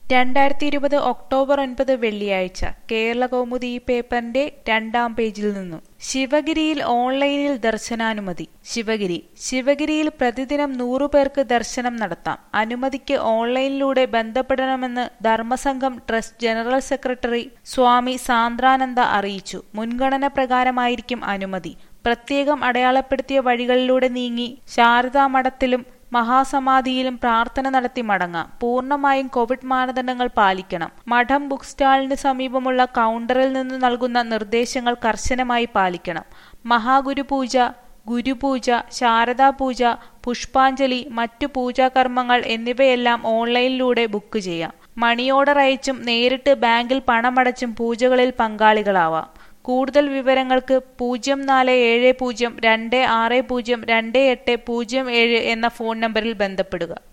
രണ്ടായിരത്തി ഇരുപത് ഒക്ടോബർ ഒൻപത് വെള്ളിയാഴ്ച കേരള കൗമുദി ഈ പേപ്പറിന്റെ രണ്ടാം പേജിൽ നിന്നും ശിവഗിരിയിൽ ഓൺലൈനിൽ ദർശനാനുമതി ശിവഗിരി ശിവഗിരിയിൽ പ്രതിദിനം നൂറു പേർക്ക് ദർശനം നടത്താം അനുമതിക്ക് ഓൺലൈനിലൂടെ ബന്ധപ്പെടണമെന്ന് Dharmasangham trust general secretary Swami Sandrananda അറിയിച്ചു മുൻഗണന പ്രകാരമായിരിക്കും അനുമതി പ്രത്യേകം അടയാളപ്പെടുത്തിയ വഴികളിലൂടെ നീങ്ങി ശാരദാ മഠത്തിലും മഹാസമാധിയിലും പ്രാർത്ഥന നടത്തി മടങ്ങാം പൂർണ്ണമായും കോവിഡ് മാനദണ്ഡങ്ങൾ പാലിക്കണം മഠം ബുക്ക് സ്റ്റാളിന് സമീപമുള്ള കൗണ്ടറിൽ നിന്ന് നൽകുന്ന നിർദ്ദേശങ്ങൾ കർശനമായി പാലിക്കണം മഹാഗുരുപൂജ ഗുരുപൂജ ശാരദാ പൂജ പുഷ്പാഞ്ജലി മറ്റു പൂജാകർമ്മങ്ങൾ എന്നിവയെല്ലാം ഓൺലൈനിലൂടെ ബുക്ക് ചെയ്യാം മണി ഓർഡർ അയച്ചും നേരിട്ട് ബാങ്കിൽ പണമടച്ചും പൂജകളിൽ പങ്കാളികളാവാം കൂടുതൽ വിവരങ്ങൾക്ക് പൂജ്യം നാല് ഏഴ് പൂജ്യം രണ്ട് ആറ് പൂജ്യം രണ്ട് എട്ട് പൂജ്യം ഏഴ് എന്ന ഫോൺ നമ്പറിൽ ബന്ധപ്പെടുക